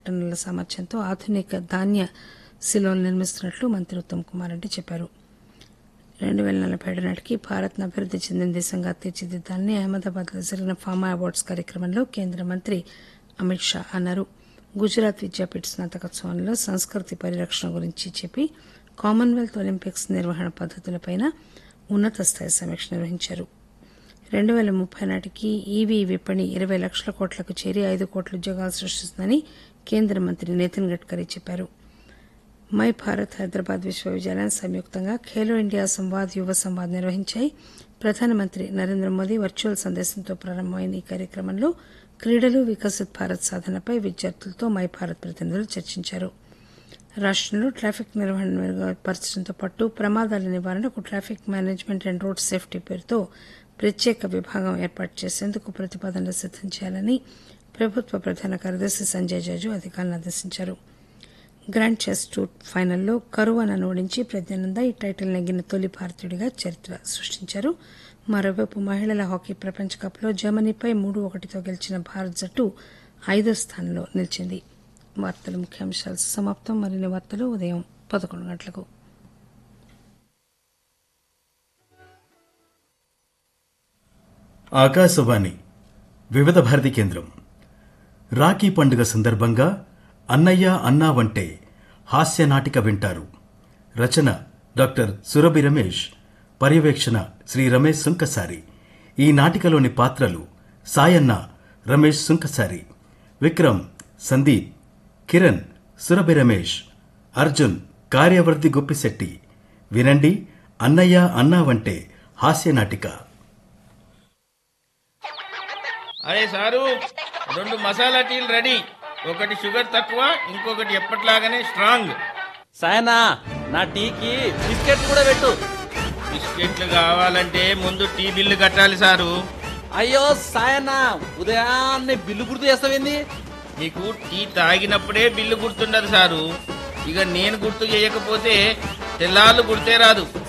టన్నుల సామర్థ్యంతో ఆధునిక ధాన్య సిలోలు నిర్మిస్తున్నట్లు మంత్రి ఉత్తమ్ కుమార్ రెడ్డి చెప్పారు రెండు పేల నలభై ఏడు నాటికి భారత్ను అభివృద్ది చెందిన దేశంగా తీర్చిదిద్దాలని అహ్మదాబాద్లో జరిగిన ఫామా అవార్డ్స్ కార్యక్రమంలో కేంద్ర మంత్రి అమిత్ షా అన్నారు గుజరాత్ విద్యాపీఠ స్నాతకోత్సవంలో సంస్కృతి పరిరక్షణ గురించి చెప్పి కామన్వెల్త్ ఒలింపిక్స్ నిర్వహణ పద్దతులపై ఉన్నత స్థాయి సమీక్ష నిర్వహించారు రెండు పేల ముప్పై నాటికి ఈవీ విపణి ఇరవై లక్షల కోట్లకు చేరి ఐదు కోట్ల ఉద్యోగాలు సృష్టిస్తుందని కేంద్ర మంత్రి నితిన్ గడ్కరీ చెప్పారు మై భారత్ హైదరాబాద్ విశ్వవిద్యాలయం సంయుక్తంగా ఖేలో ఇండియా సంవాద్ యువ సంవాద్ నిర్వహించాయి ప్రధానమంత్రి నరేంద్ర మోదీ వర్చువల్ సందేశంతో ప్రారంభమైన ఈ కార్యక్రమంలో క్రీడలు వికసిత్ భారత్ సాధనపై విద్యార్థులతో మై భారత్ ప్రతినిధులు చర్చించారు రాష్టంలో ట్రాఫిక్ నిర్వహణ మెరుగుపరచడంతో పాటు ప్రమాదాల నివారణకు traffic management and road safety పేరుతో ప్రత్యేక విభాగం ఏర్పాటు చేసేందుకు ప్రతిపాదనలు సిద్దం చేయాలని ప్రభుత్వ ప్రధాన కార్యదర్శి సంజయ్ జాజు అధికారులను ఆదేశించారు గ్రాండ్ చెస్ టూర్ ఫైనల్లో కరువానను ఓడించి ప్రజ్ఞానంద ఈ టైటిల్ నెగ్గిన తొలి భారతీయుడిగా చరిత్ర సృష్టించారు మరోవైపు మహిళల హాకీ ప్రపంచ కప్లో జర్మనీపై మూడు ఒకటితో గెలిచిన భారత్ జట్టు ఐదో స్థానంలో నిలిచింది వార్తల ముఖ్యాంశాలు సమాప్తం మరిన్ని వార్తలు ఉదయం పదకొండు గంటలకు ఆకాశవాణి వివిధ భారతి కేంద్రం రాఖీ పండుగ సందర్భంగా అన్నయ్య అన్నా వంటే హాస్య నాటిక వింటారు రచన డాక్టర్ సురభి రమేష్ పర్యవేక్షణ శ్రీ రమేష్ సుంకసారి ఈ నాటికలోని పాత్రలు సాయన్న రమేష్ సుంకసారి విక్రమ్ సందీప్ కిరణ్ సురభి రమేష్ అర్జున్ కార్యవర్ధి గొప్పిశెట్టి వినండి అన్నయ్య అన్నా వంటే హాస్య నాటిక అరే సారు రెండు మసాలా టీలు రెడీ ఒకటి షుగర్ తక్కువ ఇంకొకటి ఎప్పట్లాగానే స్ట్రాంగ్ సాయనా నా టీకి బిస్కెట్ కూడా పెట్టు బిస్కెట్లు కావాలంటే ముందు టీ బిల్లు కట్టాలి సారు అయ్యో సాయనా ఉదయాన్నే బిల్లు గుర్తు చేస్తావేంది మీకు టీ తాగినప్పుడే బిల్లు గుర్తుండదు సారు ఇక నేను గుర్తు చేయకపోతే తెల్లాళ్ళు గుర్తే రాదు